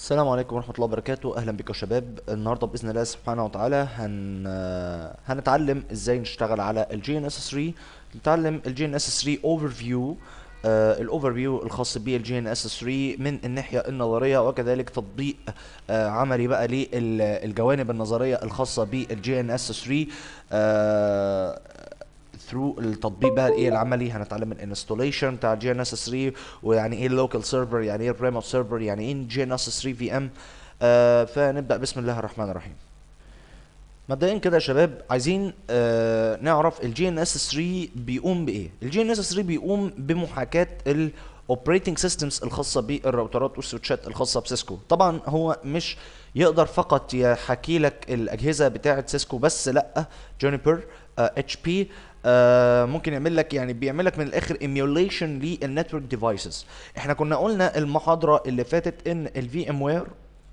السلام عليكم ورحمة الله وبركاته أهلا بكم يا شباب النهاردة بإذن الله سبحانه وتعالى هن... هنتعلم إزاي نشتغل على ال GNS 3 نتعلم ال GNS 3 Overview آه الأوفرفيو الخاص بال GNS 3 من الناحية النظرية وكذلك تطبيق آه عملي بقى للجوانب النظرية الخاصة بال GNS 3 آه ثرو التطبيق بقى الايه العملي هنتعلم الانستوليشن بتاع جي ان اس 3 ويعني ايه اللوكال سيرفر يعني ايه الريموت سيرفر يعني ايه جي ان اس 3 في ام فنبدا بسم الله الرحمن الرحيم مبدئيا كده يا شباب عايزين آه نعرف الجي ان اس 3 بيقوم بايه الجي ان اس 3 بيقوم بمحاكاه الاوبريتنج سيستمز الخاصه بالراوترات والسويتشات الخاصه بسيسكو طبعا هو مش يقدر فقط يحكي لك الاجهزه بتاعه سيسكو بس لا جونيبر اتش بي آه ممكن يعمل لك يعني بيعمل لك من الاخر ايميوليشن للنتورك ديفايسز احنا كنا قلنا المحاضره اللي فاتت ان الفي ام وير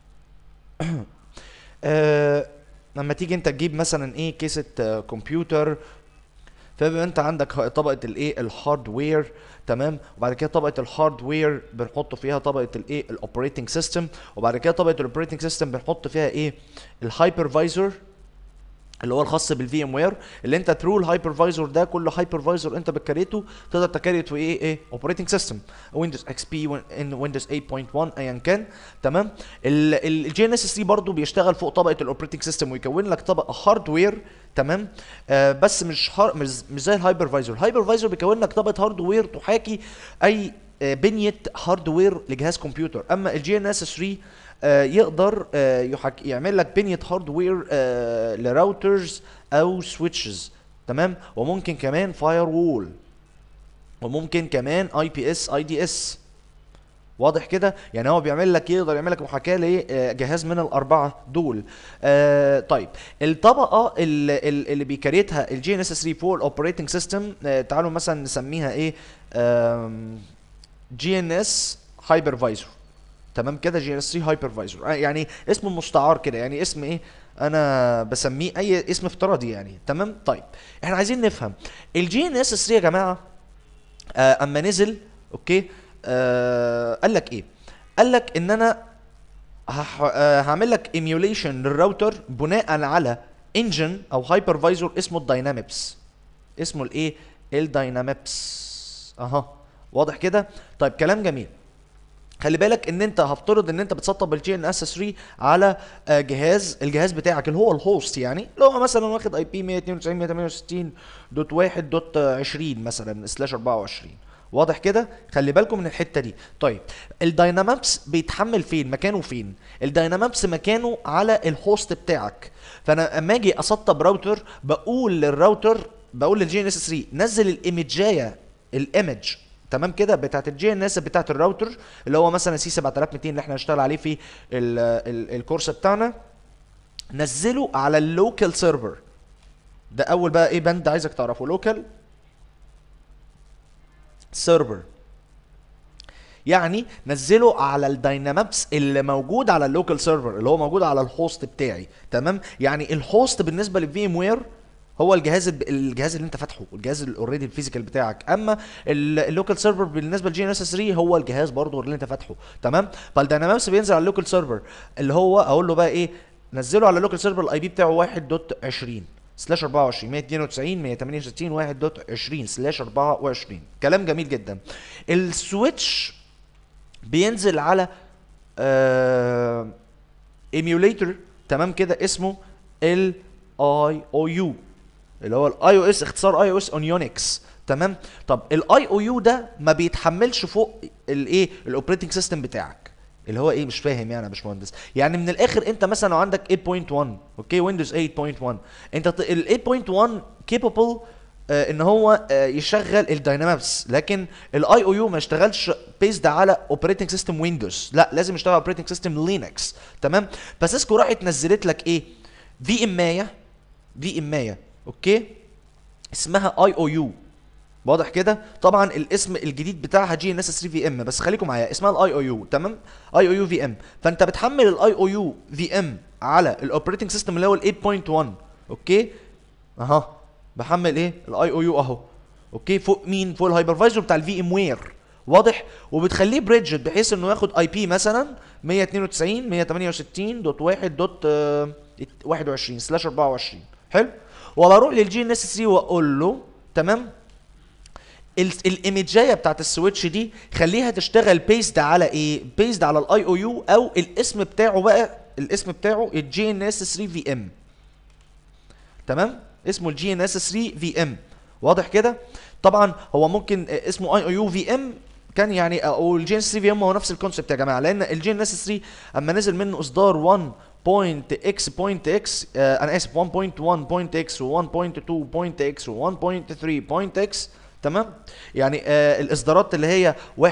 آه لما تيجي انت تجيب مثلا ايه كيسه آه كمبيوتر فبيبقى انت عندك طبقه الايه الهاردوير تمام وبعد كده طبقه الهاردوير بنحط فيها طبقه الايه الاوبريتنج سيستم وبعد كده طبقه الاوبريتنج سيستم بنحط فيها ايه الهايبرفايزر اللي هو الخاص بالفي ام وير اللي انت ثرو الهايبرفايزر ده كل هايبرفايزر انت بتكريته تقدر تكريت في ايه ايه اوبريتنج سيستم ويندوز اكس بي ان ويندوز 8.1 ايا كان تمام الجي ان اس 3 برضه بيشتغل فوق طبقه الاوبريتنج سيستم ويكون لك طبقه هاردوير تمام آه بس مش هار مش, مش زي الهايبرفايزر الهايبرفايزر بيكون لك طبقه هاردوير تحاكي اي آه بنيه هاردوير لجهاز كمبيوتر اما الجي ان اس 3 آه يقدر آه يحك... يعمل لك بنيه هاردوير آه لراوترز او سويتشز تمام وممكن كمان فاير وول وممكن كمان اي بي اس اي دي اس واضح كده يعني هو بيعمل لك يقدر يعمل لك محاكاه لجهاز من الاربعه دول آه طيب الطبقه اللي, اللي بيكريتها الجي ان اس 3 فوق الاوبريتنج سيستم آه تعالوا مثلا نسميها ايه جي ان اس هايبرفايزر تمام كده جي اس 3 هايبرفايزر يعني اسم مستعار كده يعني اسم ايه انا بسميه اي اسم افتراضي يعني تمام طيب احنا عايزين نفهم الجي ان اس 3 يا جماعه آه اما نزل اوكي آه قال لك ايه قال لك ان انا آه هعمل لك ايميوليشن للراوتر بناء على انجن او هايبرفايزر اسمه الداينامكس اسمه الايه الداينامكس اها واضح كده طيب كلام جميل خلي بالك ان انت هفترض ان انت بتسطب الجي ان اس 3 على جهاز الجهاز بتاعك اللي هو الهوست يعني اللي هو مثلا واخد اي بي 192.168.1 مثلا سلاش 24 واضح كده خلي بالكم من الحته دي طيب الداينامكس بيتحمل فين مكانه فين الداينامكس مكانه على الهوست بتاعك فانا اما اجي اسطب راوتر بقول للراوتر بقول للجي ان اس 3 نزل الايمجايه الايمج تمام كده بتاعت الجي ان اس بتاعت الراوتر اللي هو مثلا سي 7200 اللي احنا هنشتغل عليه في ال ال الكورس بتاعنا نزله على اللوكال سيرفر ده اول بقى ايه بند عايزك تعرفه لوكال سيرفر يعني نزله على الداينامكس اللي موجود على اللوكال سيرفر اللي هو موجود على الهوست بتاعي تمام يعني الهوست بالنسبه للفي ام وير هو الجهاز الجهاز اللي انت فاتحه الجهاز الاوريدي الفيزيكال بتاعك اما اللوكال سيرفر بالنسبه للجي ان اس 3 هو الجهاز برضه اللي انت فاتحه تمام فالداينامكس بينزل على اللوكال سيرفر اللي هو اقول له بقى ايه نزله على اللوكال سيرفر الاي بي بتاعه 1.20 سلاش 24 192 168 1.20 سلاش 24 كلام جميل جدا السويتش بينزل على آه ايميوليتر تمام كده اسمه ال اي او يو اللي هو الاي او اس اختصار اي او اس اون يونكس تمام طب الاي او يو ده ما بيتحملش فوق الايه الاوبريتنج سيستم بتاعك اللي هو ايه مش فاهم يعني يا باشمهندس يعني من الاخر انت مثلا لو عندك 8.1 اوكي ويندوز 8.1 انت ال 8.1 كيبل آه ان هو آه يشغل الداينامكس لكن الاي او يو ما يشتغلش بيزد على اوبريتنج سيستم ويندوز لا لازم يشتغل اوبريتنج سيستم لينكس تمام فسيسكو راحت نزلت لك ايه في امايه في امايه اوكي اسمها اي او يو واضح كده طبعا الاسم الجديد بتاعها جي ان اس 3 في ام بس خليكم معايا اسمها الاي او يو تمام اي او يو في ام فانت بتحمل الاي او يو في ام على الاوبريتنج سيستم اللي هو ال 8.1 اوكي اها بحمل ايه الاي او يو اهو اوكي فوق مين فوق الهايبرفايزر بتاع الفي ام وير واضح وبتخليه بريدجد بحيث انه ياخد اي بي مثلا 192 168 دوت 1 دوت آه، 21 سلاش 24 حلو ولا اروح للجي ان اس 3 واقول له تمام ال- الايمجايه بتاعت السويتش دي خليها تشتغل بيست على ايه بيست على الاي او يو او الاسم بتاعه بقى الاسم بتاعه الجي ان اس 3 في ام تمام اسمه الجي ان اس 3 في ام واضح كده طبعا هو ممكن آه، اسمه اي او يو في ام كان يعني او الجي ان اس 3 في ام هو نفس الكونسيبت يا جماعه لان الجي ان اس 3 اما نزل منه اصدار 1 بوينت اكس بوينت اكس انا اسف 1.1 بوينت اكس و1.2 بوينت اكس و1.3 بوينت اكس تمام يعني آه الاصدارات اللي هي 1.1.1.1 1.1.1.2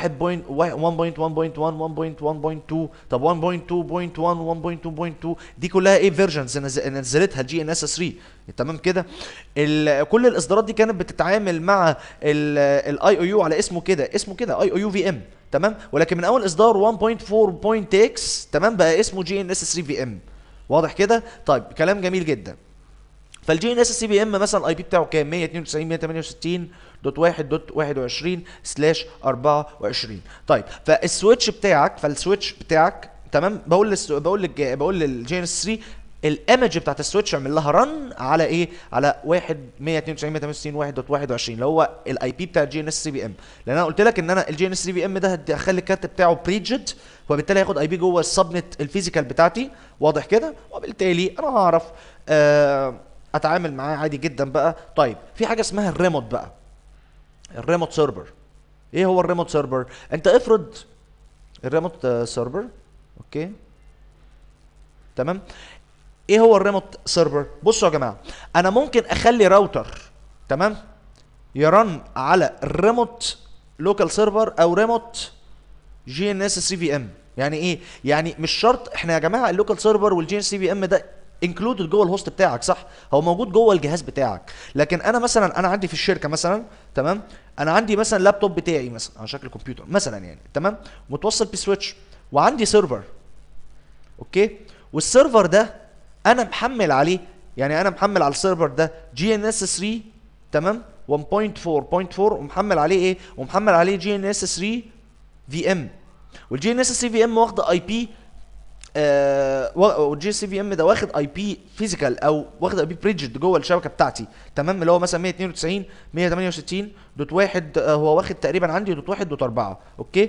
طب 1.2.1 1.2.2 دي كلها ايه فيرجنز نزلتها الجي ان اس 3 تمام كده ال- كل الاصدارات دي كانت بتتعامل مع الاي او يو على اسمه كده اسمه كده اي او يو في ام تمام ولكن من اول اصدار 1.4.x تمام بقى اسمه جي ان اس 3 في ام واضح كده طيب كلام جميل جدا فالجي ان اس سي بي ام مثلا الاي بي بتاعه كام 192 168 دوت 1 دوت 21 سلاش 24 طيب فالسويتش بتاعك فالسويتش بتاعك تمام بقول للس... بقول للج... بقول للجي ان اس 3 الايمج بتاعت السويتش اعمل لها رن على ايه على 1 192 168 1 دوت 21 اللي هو الاي بي بتاع الجي ان اس سي بي ام لان انا قلت لك ان انا الجي ان اس 3 بي ام ده هخلي الكارت بتاعه بريجد وبالتالي هياخد اي بي جوه السبنت الفيزيكال بتاعتي واضح كده وبالتالي انا هعرف آه اتعامل معاه عادي جدا بقى طيب في حاجه اسمها الريموت بقى الريموت سيرفر ايه هو الريموت سيرفر انت افرض الريموت آه، سيرفر اوكي تمام ايه هو الريموت سيرفر بصوا يا جماعه انا ممكن اخلي راوتر تمام يرن على الريموت لوكال سيرفر او ريموت جي ان اس سي في ام يعني ايه يعني مش شرط احنا يا جماعه اللوكال سيرفر والجي ان سي في ام ده انكلودد جوه الهوست بتاعك صح هو موجود جوه الجهاز بتاعك لكن انا مثلا انا عندي في الشركه مثلا تمام انا عندي مثلا لابتوب بتاعي مثلا على شكل كمبيوتر مثلا يعني تمام متوصل بسويتش وعندي سيرفر اوكي والسيرفر ده انا محمل عليه يعني انا محمل على السيرفر ده جي ان اس 3 تمام 1.4.4 ومحمل عليه ايه ومحمل عليه جي ان اس 3 في ام والجي ان اس 3 في ام واخده اي بي والجي سي في ام ده واخد اي بي فيزيكال او واخد اي بي بريدجد جوه الشبكه بتاعتي تمام اللي هو مثلا 192 168 دوت واحد آه، هو واخد تقريبا عندي دوت واحد دوت اربعه اوكي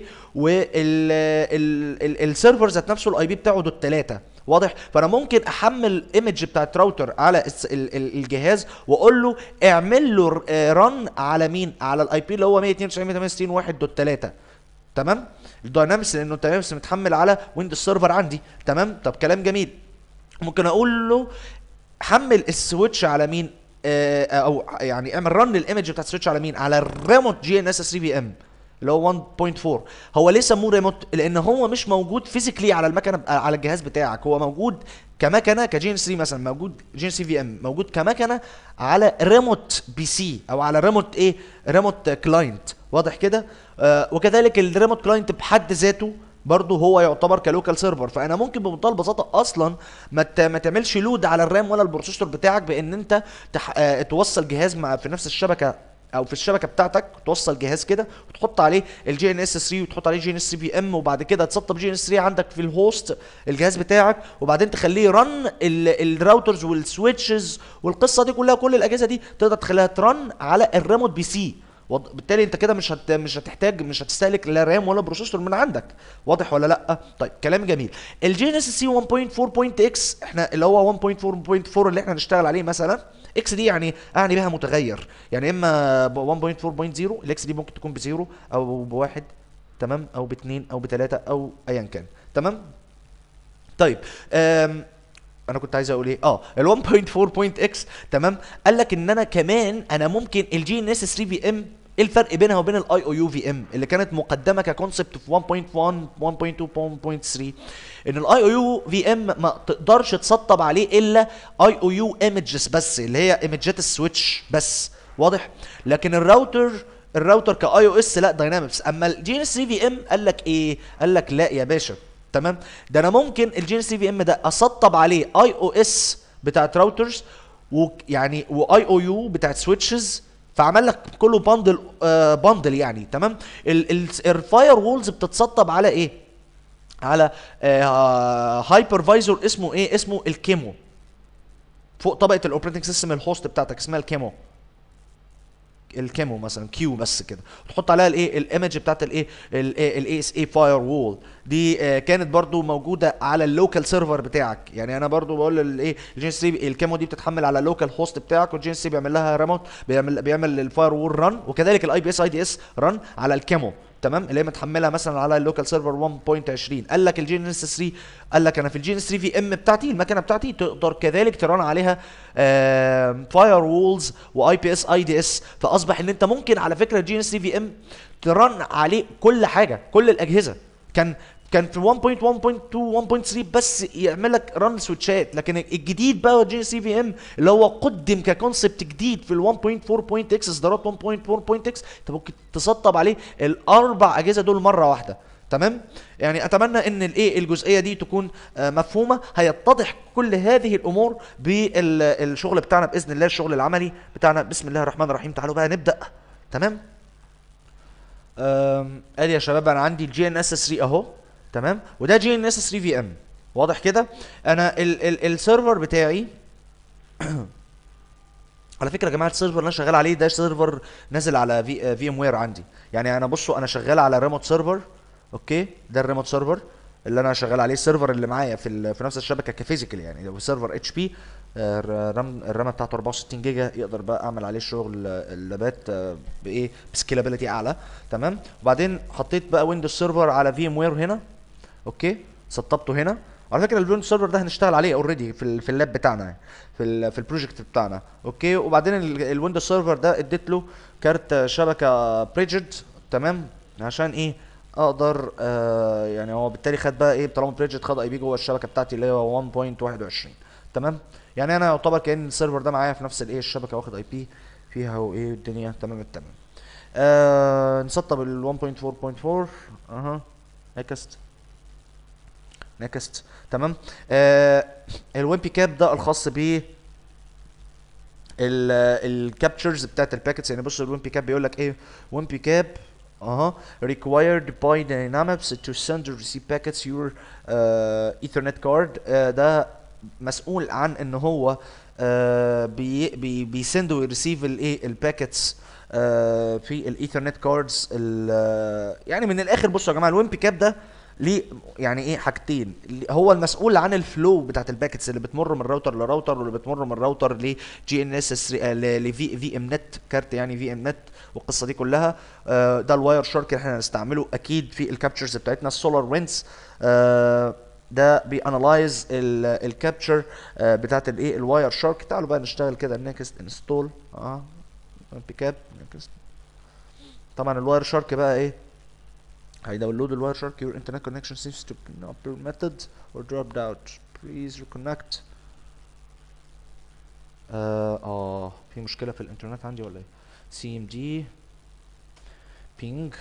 والسيرفر ذات نفسه الاي بي بتاعه دوت ثلاثه واضح فانا ممكن احمل ايمج بتاعت راوتر على الس- ال- ال- الجهاز واقول له اعمل له رن على مين على الاي بي اللي هو 192 168 1 دوت 3 تمام الداينامكس لانه الداينامكس متحمل على ويندوز سيرفر عندي تمام طب كلام جميل ممكن اقول له حمل السويتش على مين آه او يعني اعمل رن الايمج بتاعت السويتش على مين على الريموت جي ان اس 3 في ام اللي هو 1.4 هو ليه سموه ريموت لان هو مش موجود فيزيكلي على المكنه على الجهاز بتاعك هو موجود كمكنه كجي ان 3 مثلا موجود جي ان 3 في ام موجود كمكنه على ريموت بي سي او على ريموت ايه ريموت كلاينت واضح كده آه وكذلك الريموت كلاينت بحد ذاته برضه هو يعتبر كلوكال سيرفر فانا ممكن بمنتهى البساطه اصلا ما ت- ما تعملش لود على الرام ولا البروسيسور بتاعك بان انت تح... آه توصل جهاز مع في نفس الشبكه او في الشبكه بتاعتك توصل جهاز كده وتحط عليه الجي ان اس 3 وتحط عليه جي ان اس 3 بي ام وبعد كده تسطب جي ان اس 3 عندك في الهوست الجهاز بتاعك وبعدين تخليه رن الراوترز والسويتشز والقصه دي كلها كل الاجهزه دي تقدر تخليها ترن على الريموت بي سي وض- بالتالي انت كده مش هت... مش هتحتاج مش هتستهلك لا رام ولا بروسيسور من عندك واضح ولا لا طيب كلام جميل الجي ان اس سي 1.4.x احنا اللي هو 1.4.4 اللي احنا هنشتغل عليه مثلا اكس دي يعني اعني بها متغير يعني اما ب 1.4.0 الاكس دي ممكن تكون بزيرو او بواحد تمام او باتنين او بتلاته او ايا كان تمام طيب أم انا كنت عايز اقول ايه اه ال 1.4.x تمام قال لك ان انا كمان انا ممكن الجي ان اس 3 في ام ايه الفرق بينها وبين الاي او يو في ام اللي كانت مقدمه ككونسبت في 1.1 1.2.3 ان الاي او يو في ام ما تقدرش تسطب عليه الا اي او يو ايمجز بس اللي هي ايمجات السويتش بس واضح لكن الراوتر الراوتر كاي او اس لا داينامكس اما الجي ان اس 3 في ام قال لك ايه قال لك لا يا باشا تمام ده انا ممكن الجي ان سي في ام ده اسطب عليه اي او اس بتاعت راوترز ويعني واي او يو بتاعت سويتشز فعمل لك كله باندل آه باندل يعني تمام الفاير وولز بتتسطب على ايه على هايبرفايزر اسمه ايه اسمه الكيمو فوق طبقه الاوبريتنج سيستم الهوست بتاعتك اسمها الكيمو الكيمو مثلا كيو بس كده تحط عليها الايه الايمج بتاعت الايه الاي اس اي فاير وول دي آه، كانت برضو موجوده على اللوكال سيرفر بتاعك يعني انا برضو بقول الايه الجي اس 3 الكيمو دي بتتحمل على اللوكال هوست بتاعك والجي اس 3 بيعمل لها ريموت بيعمل بيعمل الفاير وول رن وكذلك الاي بي اس اي دي اس رن على الكيمو تمام اللي هي متحملها مثلا على اللوكال سيرفر 1.20 قال لك الجي ان اس 3 قال لك انا في الجي ان اس 3 في ام بتاعتي المكنه بتاعتي تقدر كذلك ترن عليها فاير وولز واي بي اس اي دي اس فاصبح ان انت ممكن على فكره الجي ان اس 3 في ام ترن عليه كل حاجه كل الاجهزه كان كان في 1.1.2 1.3 بس يعمل لك رن سويتشات لكن الجديد بقى جي سي في ام اللي هو قدم ككونسبت جديد في ال 1.4.x اصدارات 1.4.x انت ممكن تسطب عليه الاربع اجهزه دول مره واحده تمام يعني اتمنى ان الايه الجزئيه دي تكون آه، مفهومه هيتضح كل هذه الامور بالشغل بتاعنا باذن الله الشغل العملي بتاعنا بسم الله الرحمن الرحيم تعالوا بقى نبدا تمام آم، ادي يا شباب انا عندي الجي ان اس 3 اهو تمام وده جي ان اس 3 في ام واضح كده انا ال ال السيرفر بتاعي على فكره يا جماعه السيرفر اللي انا شغال عليه ده سيرفر نازل على في في ام وير عندي يعني انا بصوا انا شغال على ريموت سيرفر اوكي ده الريموت سيرفر اللي انا شغال عليه السيرفر اللي معايا في ال- في نفس الشبكه كفيزيكال يعني هو سيرفر اتش بي الرام الرامه بتاعته 64 جيجا يقدر بقى اعمل عليه شغل آه، اللابات آه، بايه بسكيلابيلتي اعلى تمام وبعدين حطيت بقى ويندوز سيرفر على في ام وير هنا اوكي سطبته هنا على فكره الويندوز سيرفر ده هنشتغل عليه اوريدي في ال في اللاب بتاعنا يعني في ال في البروجكت بتاعنا اوكي وبعدين ال- الويندوز سيرفر ده اديت له كارت شبكه بريدجد تمام عشان ايه اقدر آه يعني هو بالتالي خد بقى ايه طالما بريدجد خد اي بي جوه الشبكه بتاعتي اللي هو 1.21 تمام يعني انا يعتبر كان السيرفر ده معايا في نفس الايه الشبكه واخد اي بي فيها وايه الدنيا تمام التمام آه نسطب ال 1.4.4 اها نكست نكست تمام آه الوين بي كاب ده الخاص ب الكابتشرز بتاعت الباكيتس يعني بص الوين بي كاب بيقول لك ايه وين بي كاب اها required by Dynamics to send or receive packets your uh, Ethernet card uh, ده مسؤول عن ان هو uh, بي بي بيسند ويرسيف الايه الباكيتس uh, في الايثرنت كاردز يعني من الاخر بصوا يا جماعه الوين بي كاب ده ليه يعني ايه حاجتين اللي هو المسؤول عن الفلو بتاعت الباكتس اللي بتمر من راوتر لراوتر واللي بتمر من راوتر لجي ان اس لفي في ام نت كارت يعني في ام نت والقصه دي كلها آه، ده الواير شارك اللي احنا هنستعمله اكيد في الكابتشرز بتاعتنا السولار وينز ده بيانلايز الكابتشر بتاعت الايه الواير شارك تعالوا بقى نشتغل كده نيكست انستول اه بيك اب نيكست طبعا الواير شارك بقى ايه هيداونلود الواير شارك your internet connection seems to be not permitted or dropped out please reconnect اه اه في مشكلة في الانترنت عندي ولا ايه CMD ping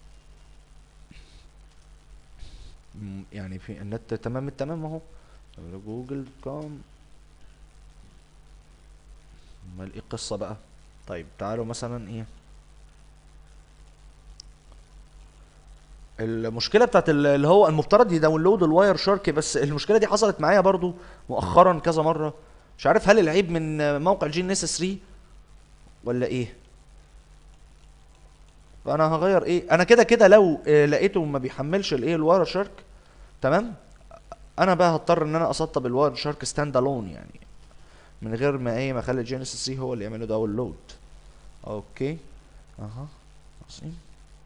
مم، يعني في النت تمام التمام اهو جوجل كوم امال ايه القصة بقى طيب تعالوا مثلا ايه المشكله بتاعت ال- اللي هو المفترض يداونلود الواير شارك بس المشكله دي حصلت معايا برضو مؤخرا كذا مره مش عارف هل العيب من موقع جي ان اس 3 ولا ايه فانا هغير ايه انا كده كده لو آه، لقيته ما بيحملش الايه الواير شارك تمام انا بقى هضطر ان انا اسطب الواير شارك ستاند الون يعني من غير ما ايه ما اخلي جي ان اس 3 هو اللي يعمله داونلود اوكي اها عظيم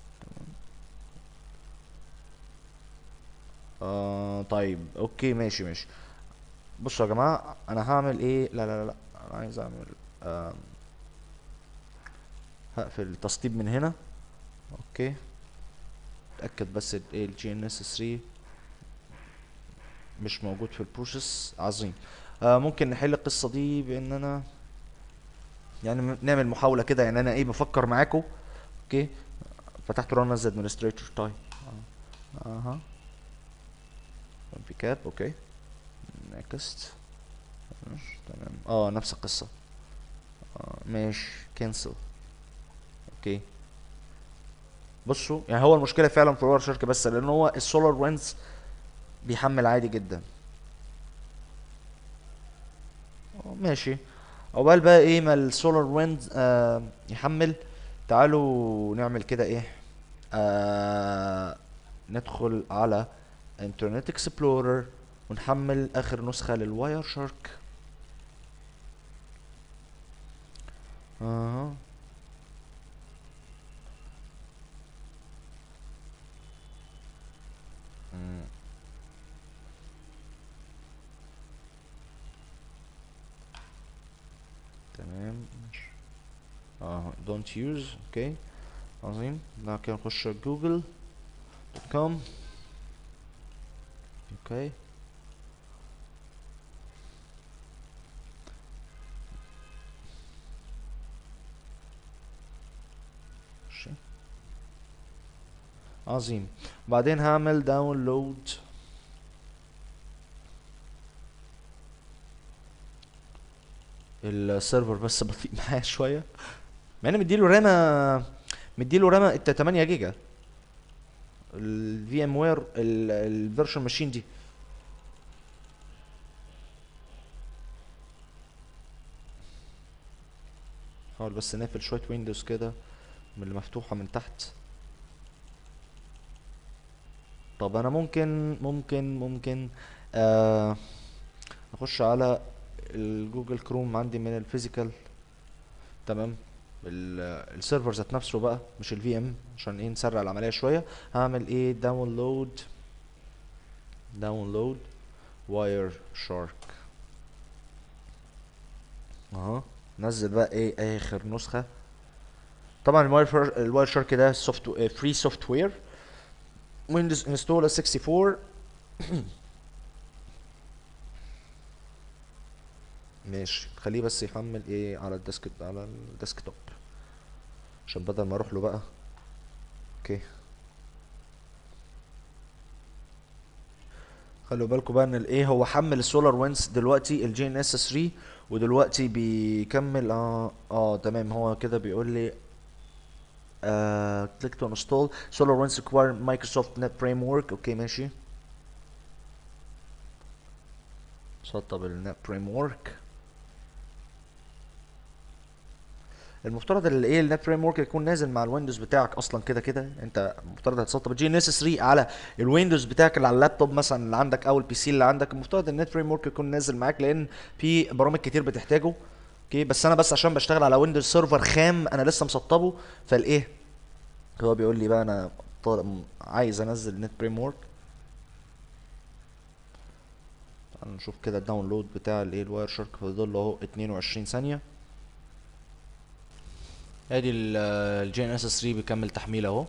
آه طيب اوكي ماشي ماشي بصوا يا جماعة انا هعمل ايه لا لا لا, لا. انا عايز اعمل آم، هقفل التسطيب من هنا اوكي اتاكد بس ال- ايه الجي ان اس 3 مش موجود في البروسيس عظيم آه ممكن نحل القصة دي بان انا يعني م- نعمل محاولة كده يعني انا ايه بفكر معاكم اوكي فتحت ران از ادمنستريتور طيب آه. اها بي كاب اوكي نيكست تمام اه نفس القصة آه ماشي كنسل اوكي بصوا يعني هو المشكله فعلا في الواير شارك بس لان هو السولار ويندز بيحمل عادي جدا ماشي عقبال بقى ايه ما السولار ويند آه يحمل تعالوا نعمل كده ايه آه ندخل على انترنت اكسبلورر ونحمل اخر نسخة للواير شارك اها مم. تمام ماشي. اه don't use اوكي عظيم بعد كده نخش على جوجل دوت كوم اوكي ماشي عظيم بعدين هعمل داونلود السيرفر بس بطيء معايا شويه مع اني مديله رامه مديله رامه الت 8 جيجا الفي ام وير الفيرشن ماشين دي حاول بس نقفل شويه ويندوز كده من اللي مفتوحه من تحت طب انا ممكن ممكن ممكن آه اخش على الجوجل كروم عندي من الفيزيكال تمام ال- السيرفر ذات نفسه بقى مش الفي ام عشان ايه نسرع العمليه شويه هعمل ايه داونلود داونلود واير شارك اها نزل بقى ايه اخر نسخه طبعا الواير الواير شارك ده سوفت فري سوفت وير ويندوز انستول 64 ماشي خليه بس يحمل ايه على الديسك على الديسكتوب عشان بدل ما اروح له بقى اوكي خلوا بالكم بقى ان الايه هو حمل السولار وينز دلوقتي الجي ان اس 3 ودلوقتي بيكمل اه اه تمام هو كده بيقول لي آه click to install SolarWinds require Microsoft Net Framework اوكي ماشي سطب النت فريم المفترض ال ايه النت فريم ورك يكون نازل مع الويندوز بتاعك اصلا كده كده انت المفترض هتسطب الجي ان اس 3 على الويندوز بتاعك اللي على اللابتوب مثلا اللي عندك او البي سي اللي عندك المفترض النت فريم ورك يكون نازل معاك لان في برامج كتير بتحتاجه اوكي بس انا بس عشان بشتغل على ويندوز سيرفر خام انا لسه مسطبه فالايه هو بيقول لي بقى انا طالب عايز انزل نت فريم ورك تعالوا نشوف كده الداونلود بتاع الايه الواير شارك فاضل له اهو 22 ثانيه ادي الجي ان اس 3 بيكمل تحميل اهو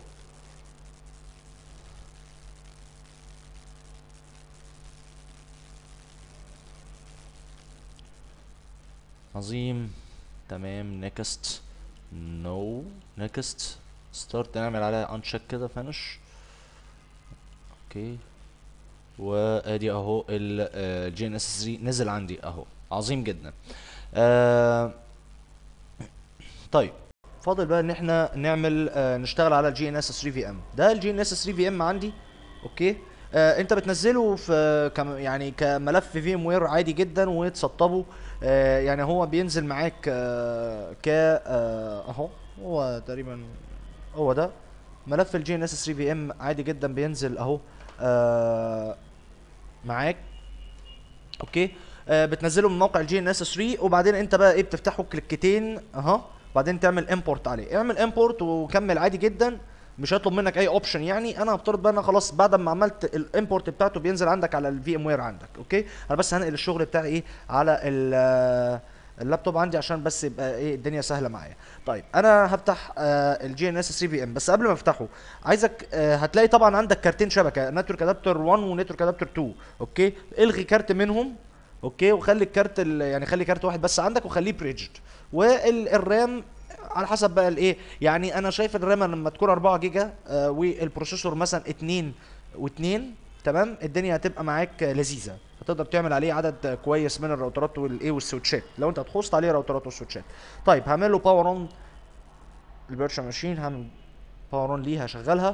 عظيم تمام نيكست نو نيكست ستارت نعمل عليها انشيك كده فينش اوكي وادي اهو الجي ان اس 3 نزل عندي اهو عظيم جدا آه طيب فاضل بقى ان احنا نعمل آه نشتغل على الجي ان اس 3 في ام ده الجي ان اس 3 في ام عندي اوكي آه انت بتنزله في كم يعني كملف في ام وير عادي جدا وتسطبه آه يعني هو بينزل معاك آه ك آه اهو هو تقريبا هو ده ملف الجي ان اس 3 في ام عادي جدا بينزل اهو آه معاك اوكي آه بتنزله من موقع الجي ان اس 3 وبعدين انت بقى ايه بتفتحه كليكتين اها بعدين تعمل امبورت عليه اعمل امبورت وكمل عادي جدا مش هيطلب منك اي اوبشن يعني انا هفترض بقى انا خلاص بعد ما عملت الامبورت بتاعته بينزل عندك على الفي ام وير عندك اوكي انا بس هنقل الشغل بتاعي ايه على ال- اللابتوب عندي عشان بس يبقى ايه الدنيا سهله معايا طيب انا هفتح آه الجي ان اس 3 في ام بس قبل ما افتحه عايزك آه هتلاقي طبعا عندك كارتين شبكه نتورك ادابتر 1 ونتورك ادابتر 2 اوكي الغي كارت منهم اوكي وخلي الكارت ال- يعني خلي كارت واحد بس عندك وخليه بريدجد والرام على حسب بقى الايه يعني انا شايف الرام لما تكون 4 جيجا آه والبروسيسور مثلا 2 و2 تمام الدنيا هتبقى معاك آه، لذيذه هتقدر تعمل عليه عدد آه، كويس من الراوترات والايه والسويتشات لو انت هتخوست عليه راوترات وسويتشات طيب هعمل له باور اون الفيرتشوال ماشين هعمل باور اون ليها هشغلها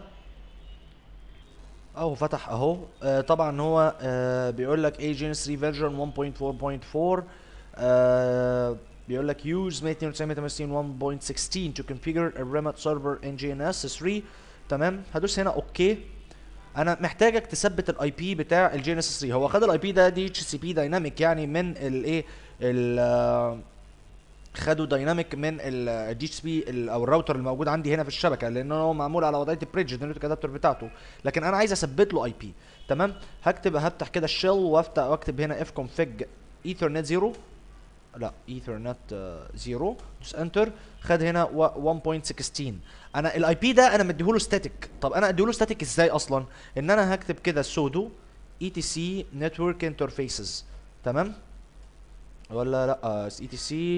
اهو فتح اهو آه طبعا هو آه بيقول لك اي جين 3 فيرجن 1.4.4 آه بيقول لك use 292 1.16 to configure a remote server in GNS 3 تمام هدوس هنا اوكي انا محتاجك تثبت الاي بي بتاع الجي ان اس 3 هو خد الاي بي ده دي اتش سي بي دايناميك يعني من الايه ال خدوا دايناميك من الدي اتش بي او الراوتر الموجود عندي هنا في الشبكه لان هو معمول على وضعيه البريدج النتورك ادابتر بتاعته لكن انا عايز اثبت له اي بي تمام هكتب هفتح كده الشيل وافتح واكتب هنا اف كونفج ايثرنت 0 لا ايثرنت 0 دوس انتر خد هنا و- 1.16 انا الاي بي ده انا مديهوله ستاتيك طب انا اديهوله ستاتيك ازاي اصلا ان انا هكتب كده سودو اي تي سي نتورك انترفيسز تمام ولا لا اي تي سي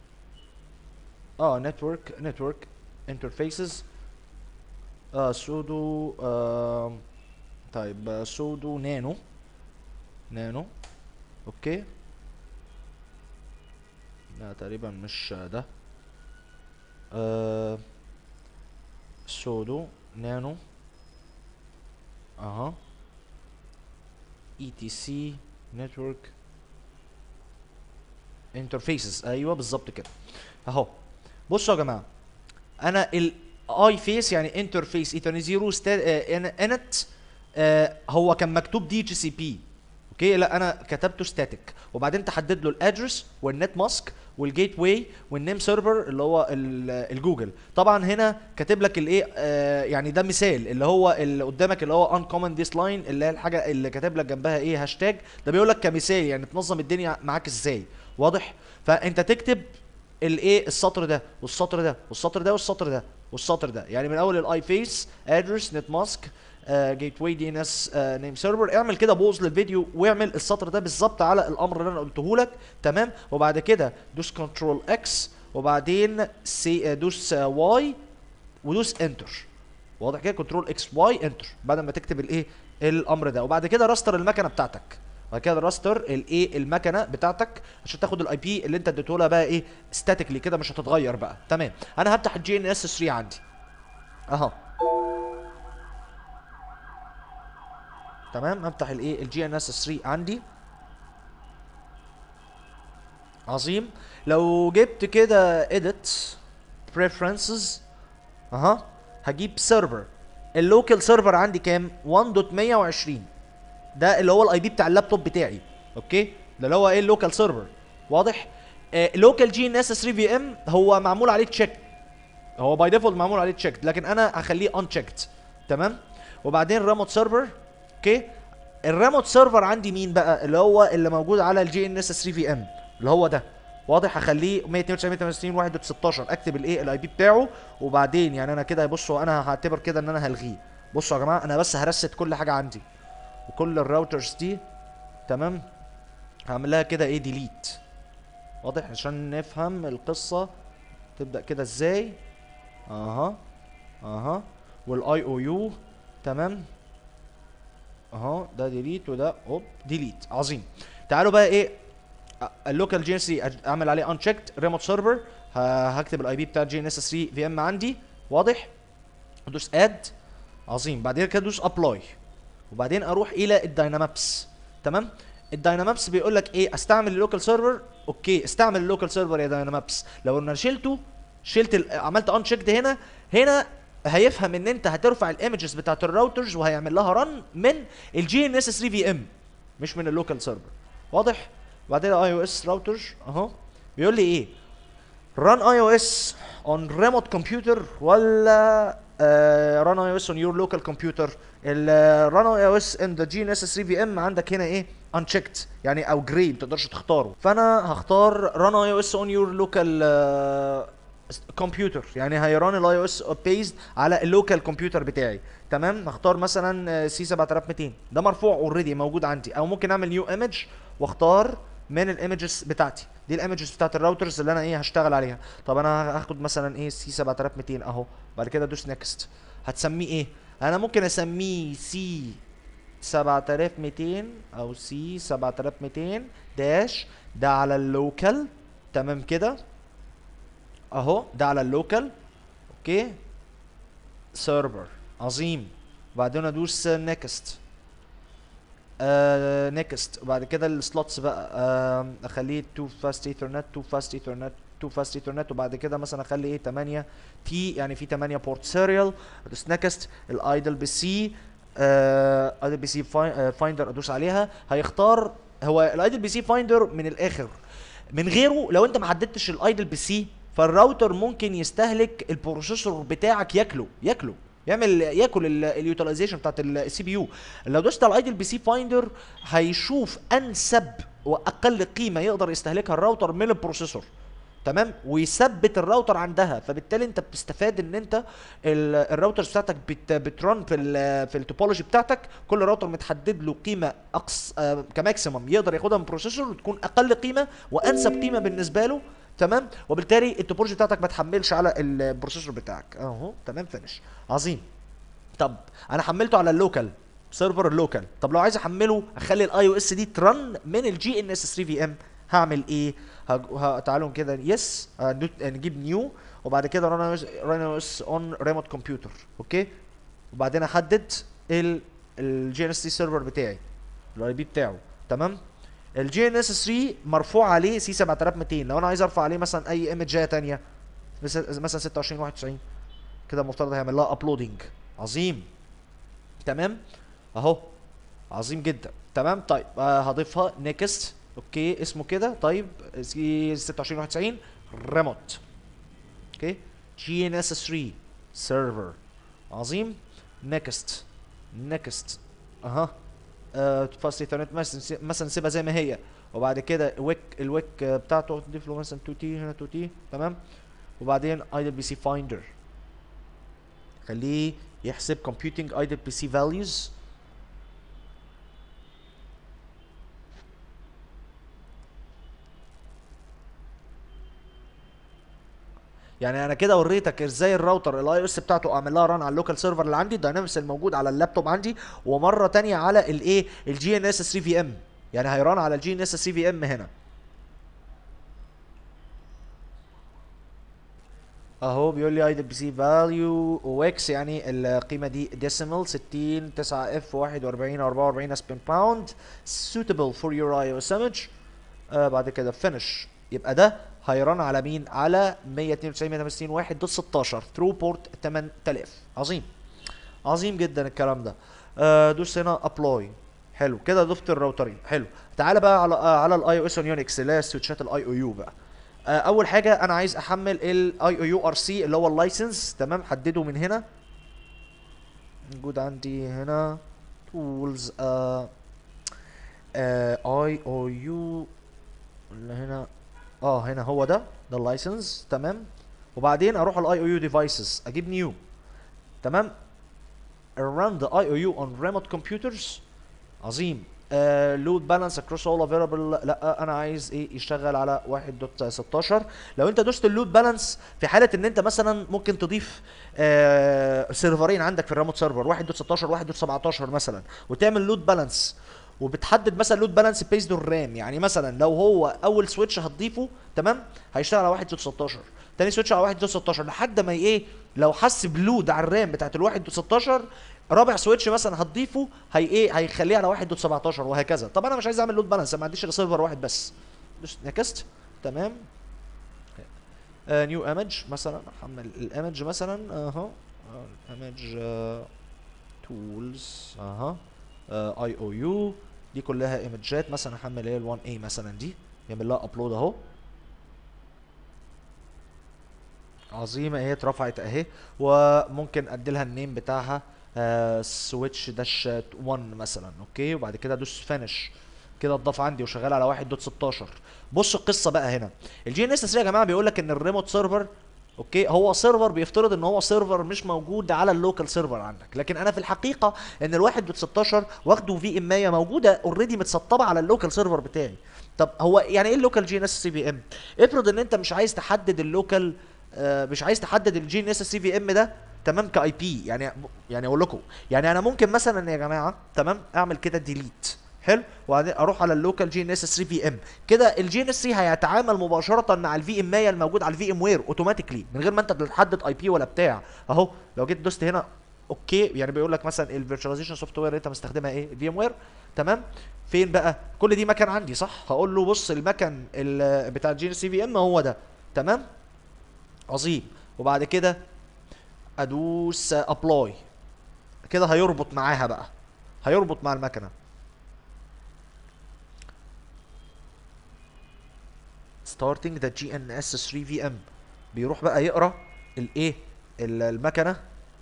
اه نتورك نتورك انترفيسز اه سودو آه طيب سودو نانو نانو اوكي لا تقريبا مش ده آه سودو نانو اها اي تي سي نتورك انترفيسز ايوه بالظبط كده اهو بصوا يا جماعه انا الاي فيس يعني انترفيس ايثرنت زيرو انت هو كان مكتوب دي اتش سي بي اوكي لا انا كتبته ستاتيك وبعدين تحدد له الادرس والنت ماسك والجيت واي والنيم سيرفر اللي هو ال- الجوجل طبعا هنا كاتب لك الايه آه يعني ده مثال اللي هو اللي قدامك اللي هو uncommon this line اللي هي الحاجه اللي كاتب لك جنبها ايه هاشتاج ده بيقول لك كمثال يعني تنظم الدنيا معاك ازاي واضح فانت تكتب الايه السطر ده والسطر ده والسطر ده والسطر ده والسطر ده يعني من اول الاي فيس ادرس نت ماسك جيت واي دي ان اس نيم سيرفر اعمل كده بوز للفيديو واعمل السطر ده بالظبط على الامر اللي انا قلته لك تمام وبعد كده دوس كنترول اكس وبعدين سي دوس واي ودوس انتر واضح كده كنترول اكس واي انتر بعد ما تكتب الايه الامر ده وبعد كده راستر المكنه بتاعتك بعد كده راستر الايه المكنه بتاعتك عشان تاخد الاي بي اللي انت اديته لها بقى ايه ستاتيكلي كده مش هتتغير بقى تمام انا هفتح الجي ان اس 3 عندي اهو تمام هفتح الايه الجي ان اس 3 عندي عظيم لو جبت كده edit preferences اها هجيب سيرفر اللوكال سيرفر عندي كام 1.120 ده اللي هو الاي بي بتاع اللابتوب بتاعي اوكي ده اللي هو ايه اللوكال سيرفر واضح لوكال جي ان اس 3 في ام هو معمول عليه تشيك هو باي ديفولت معمول عليه تشيك لكن انا هخليه ان تشيكت تمام وبعدين ريموت سيرفر اوكي الريموت سيرفر عندي مين بقى اللي هو اللي موجود على الجي ان اس 3 في ام اللي هو ده واضح هخليه 192 1 16 اكتب الايه الاي بي بتاعه وبعدين يعني انا كده بصوا انا هعتبر كده ان انا هلغيه بصوا يا جماعه انا بس هرست كل حاجه عندي وكل الراوترز دي تمام هعمل لها كده ايه ديليت واضح عشان نفهم القصه تبدا كده ازاي اها اها والاي او يو تمام اهو ده ديليت وده اوب ديليت عظيم تعالوا بقى ايه اللوكال جي ان سي اعمل عليه ان تشيكد ريموت سيرفر هكتب الاي بي بتاع جي ان اس 3 في ام عندي واضح ادوس اد عظيم بعدين كده ادوس ابلاي وبعدين اروح الى الداينامابس تمام الداينامابس بيقول لك ايه استعمل اللوكال سيرفر اوكي استعمل اللوكال سيرفر يا داينامابس لو انا شلته شلت ال- عملت ان تشيكد هنا هنا هيفهم ان انت هترفع الايمجز بتاعت الراوترز وهيعمل لها رن من الجي ان اس 3 في ام مش من اللوكال سيرفر واضح وبعدين اي او اس راوتر اهو بيقول لي ايه run iOS on remote computer ولا uh, run iOS on your local computer ال run iOS in the GNS 3 VM عندك هنا ايه unchecked يعني او gray متقدرش تختاره فانا هختار run iOS on your local uh, كمبيوتر يعني هيران الاي او اس بيزد على اللوكال كمبيوتر بتاعي تمام هختار مثلا سي 7200 ده مرفوع اوريدي موجود عندي او ممكن اعمل نيو ايمج واختار من الايمجز بتاعتي دي الايمجز بتاعت الراوترز اللي انا ايه هشتغل عليها طب انا هاخد مثلا ايه سي 7200 اهو بعد كده ادوس نيكست هتسميه ايه انا ممكن اسميه سي 7200 او سي 7200 داش ده على اللوكال تمام كده اهو ده على اللوكال اوكي سيرفر عظيم وبعدين ادوس نيكست نيكست وبعد كده السلوتس بقى آه اخليه 2 فاست ايثرنت 2 فاست ايثرنت 2 فاست ايثرنت وبعد كده مثلا اخلي ايه 8 تي يعني في 8 بورت سيريال ادوس نيكست الايدل بي سي ايدل بي سي فايندر ادوس عليها هيختار هو الايدل بي سي فايندر من الاخر من غيره لو انت ما حددتش الايدل بي سي فالراوتر ممكن يستهلك البروسيسور بتاعك ياكله ياكله يعمل ياكل اليوتيلايزيشن بتاعت السي بي يو لو دوست على الايدل بي سي فايندر هيشوف انسب واقل قيمه يقدر يستهلكها الراوتر من البروسيسور تمام ويثبت الراوتر عندها فبالتالي انت بتستفاد ان انت ال- الراوترز بتاعتك بت بترن في ال في التوبولوجي بتاعتك كل راوتر متحدد له قيمه اقصى آه كماكسيمم يقدر ياخدها من البروسيسور وتكون اقل قيمه وانسب قيمه بالنسبه له تمام وبالتالي التوبولوجي بتاعتك ما تحملش على البروسيسور بتاعك اهو تمام فينش عظيم طب انا حملته على اللوكال سيرفر اللوكال طب لو عايز احمله اخلي الاي او اس دي ترن من الجي ان اس 3 في ام هعمل ايه هج- ه- تعالوا كده يس نجيب نيو وبعد كده ران او اس اون ريموت كمبيوتر اوكي وبعدين احدد الجي ان اس 3 سيرفر بتاعي الاي بي بتاعه تمام الجي ان اس 3 مرفوع عليه سي 7200 لو انا عايز ارفع عليه مثلا اي ايمجايه تانية مثلا مثلا 26 91 كده المفترض هيعمل لها ابلودنج عظيم تمام اهو عظيم جدا تمام طيب آه هضيفها نيكست اوكي اسمه كده طيب سي 2691 ريموت اوكي جي ان اس 3 سيرفر عظيم نيكست نيكست اها فاست ايثرنت مثلا مثلا نسيبها زي ما هي وبعد كده ويك الويك بتاعته تضيف له مثلا 2 تي هنا 2 تي تمام وبعدين ايدل بي سي فايندر خليه يحسب computing idle PC values يعني انا كده وريتك ازاي الراوتر الاي او اس بتاعته اعمل لها ران على اللوكال سيرفر اللي عندي الداينامكس الموجود على اللابتوب عندي ومره تانية على الايه الجي ان اس 3 في ام يعني هيران على الجي ان اس 3 في ام هنا اهو بيقول لي ايدل بي سي فاليو او اكس يعني القيمه دي ديسيمال 60 9 اف 41 44 اسبن باوند suitable for your iOS image آه بعد كده finish يبقى ده هيران على مين على 192 168 1 دوت 16 ثرو بورت 8000 عظيم عظيم جدا الكلام ده آه دوس هنا ابلاي حلو كده ضفت الراوترين حلو تعالى بقى على آه على الاي او اس اون يونكس اللي هي سويتشات الاي او يو بقى آه اول حاجه انا عايز احمل الاي او يو ار سي اللي هو اللايسنس تمام حدده من هنا موجود عندي هنا تولز اي او يو اللي هنا اه هنا هو ده ده اللايسنس تمام وبعدين اروح على الاي او يو ديفايسز اجيب نيو تمام run the IOU on remote computers عظيم لود بالانس اكروس اول افيلابل لا انا عايز ايه يشتغل على 1.16 لو انت دوست اللود بالانس في حاله ان انت مثلا ممكن تضيف آه سيرفرين عندك في الريموت سيرفر 1.16 1.17 مثلا وتعمل لود بالانس وبتحدد مثلا لود بالانس بيزد الرام يعني مثلا لو هو اول سويتش هتضيفه تمام هيشتغل على 1.16 تاني سويتش على 1.16 لحد ما ايه لو حس بلود على الرام بتاعت ال 1.16 رابع سويتش مثلا هتضيفه هي ايه هيخليه على 1.17 وهكذا طب انا مش عايز اعمل لود بالانس ما عنديش الا سيرفر واحد بس دوس نكست تمام نيو ايمج مثلا احمل الايمج مثلا اهو ايمج تولز اها اي او يو دي كلها ايمجات مثلا احمل ايه ال 1 a مثلا دي يعمل لها ابلود اهو عظيمه اهي اترفعت اهي وممكن ادي لها النيم بتاعها سويتش داش 1 مثلا اوكي وبعد كده ادوس فينش كده اتضاف عندي وشغال على 1.16 بصوا القصه بقى هنا الجي ان اس 3 يا جماعه بيقول لك ان الريموت سيرفر اوكي هو سيرفر بيفترض ان هو سيرفر مش موجود على اللوكال سيرفر عندك لكن انا في الحقيقه ان ال 1.16 واخده في ام موجوده اوريدي متسطبه على اللوكال سيرفر بتاعي طب هو يعني ايه اللوكال جي ان اس سي في ام افرض ان انت مش عايز تحدد اللوكال آه مش عايز تحدد الجي ان اس سي في ام ده تمام كاي بي يعني يعني اقول لكم يعني انا ممكن مثلا يا جماعه تمام اعمل كده ديليت حلو وبعدين اروح على اللوكال جي ان اس 3 في ام كده الجي ان اس 3 هيتعامل مباشره مع الفي ام مايا الموجود على الفي ام وير اوتوماتيكلي من غير ما انت تحدد اي بي ولا بتاع اهو لو جيت دوست هنا اوكي يعني بيقول لك مثلا الفيرتشواليزيشن سوفت وير اللي انت مستخدمها ايه الفي ام وير تمام فين بقى كل دي مكان عندي صح هقول له بص المكان ال- بتاع الجي ان اس في ام هو ده تمام عظيم وبعد كده ادوس ابلاي كده هيربط معاها بقى هيربط مع المكنه starting the GNS 3 VM بيروح بقى يقرا الايه ال- المكنه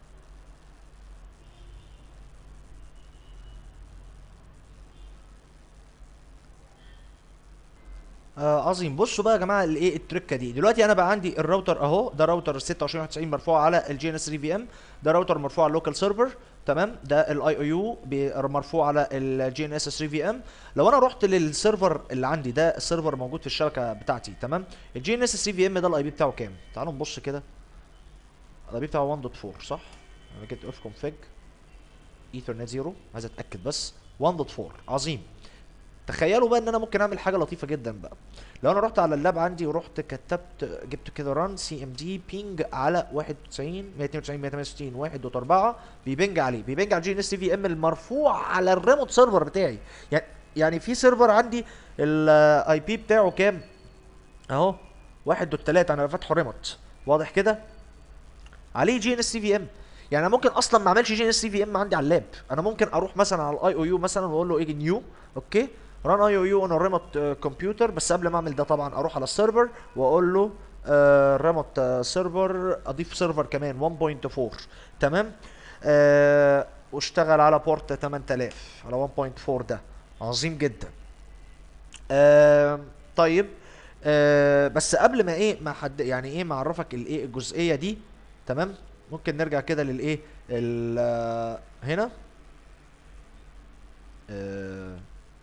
آه عظيم بصوا بقى يا جماعه الايه التركه دي دلوقتي انا بقى عندي الراوتر اهو ده راوتر 2691 مرفوع على الجي ان اس 3 في ام ده راوتر مرفوع على اللوكال سيرفر تمام ده الاي او يو مرفوع على الجي ان اس 3 في ام لو انا رحت للسيرفر اللي عندي ده السيرفر موجود في الشبكه بتاعتي تمام الجي ان اس 3 في ام ده الاي بي بتاعه كام تعالوا نبص كده الاي بي بتاعه 1.4 صح انا جيت اف كونفيج ايثرنت 0 عايز اتاكد بس 1.4 عظيم تخيلوا بقى ان انا ممكن اعمل حاجه لطيفه جدا بقى لو انا رحت على اللاب عندي ورحت كتبت جبت كده ران سي ام دي بينج على 91 192 168 1 و4 بيبنج عليه بيبنج على الجي ان اس تي في ام المرفوع على الريموت سيرفر بتاعي يعني يعني في سيرفر عندي الاي بي بتاعه كام اهو 1 دوت 3 انا فاتحه ريموت واضح كده عليه جي ان اس تي في ام يعني انا ممكن اصلا ما اعملش جي ان اس تي في ام عندي على اللاب انا ممكن اروح مثلا على الاي او يو مثلا واقول له ايه نيو اوكي ران اي او يو اون ريموت كمبيوتر بس قبل ما اعمل ده طبعا اروح على السيرفر واقول له ريموت سيرفر اضيف سيرفر كمان 1.4 تمام آه واشتغل على بورت 8000 على 1.4 ده عظيم جدا آه طيب آه بس قبل ما ايه ما حد يعني ايه ما اعرفك الايه الجزئيه دي تمام ممكن نرجع كده للايه ال- آه، هنا آه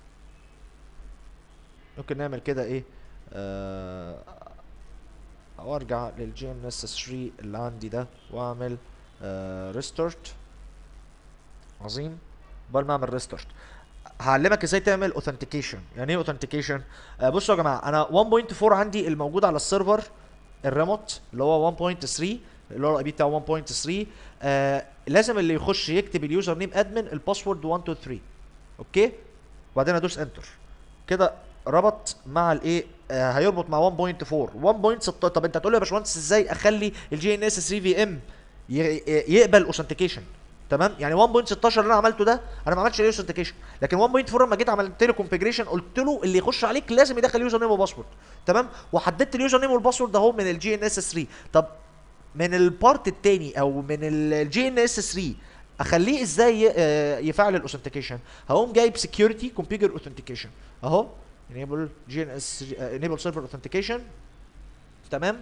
ممكن نعمل كده ايه آه او ارجع للجي ان اس 3 اللي عندي ده واعمل آه ريستارت عظيم قبل ما اعمل ريستارت هعلمك ازاي تعمل اوثنتيكيشن يعني ايه اوثنتيكيشن آه بصوا يا جماعه انا 1.4 عندي الموجود على السيرفر الريموت اللي هو 1.3 اللي هو الاي بي بتاعه 1.3 آه لازم اللي يخش يكتب اليوزر نيم ادمن الباسورد 123 اوكي وبعدين ادوس انتر كده ربط مع الايه آه هيربط مع 1.4 1.16 طب انت هتقول لي يا باشمهندس ازاي اخلي الجي ان اس 3 في ام يقبل اوثنتيكيشن تمام يعني 1.16 اللي انا عملته ده انا ما عملتش ليه اوثنتيكيشن لكن 1.4 لما جيت عملت له كونفيجريشن قلت له اللي يخش عليك لازم يدخل يوزر نيم وباسورد تمام وحددت اليوزر نيم والباسورد ده اهو من الجي ان اس 3 طب من البارت التاني او من الجي ان اس 3 اخليه ازاي ي- آه، يفعل الاوثنتيكيشن هقوم جايب سكيورتي كونفيجر اوثنتيكيشن اهو enable جي ان اس enable server authentication تمام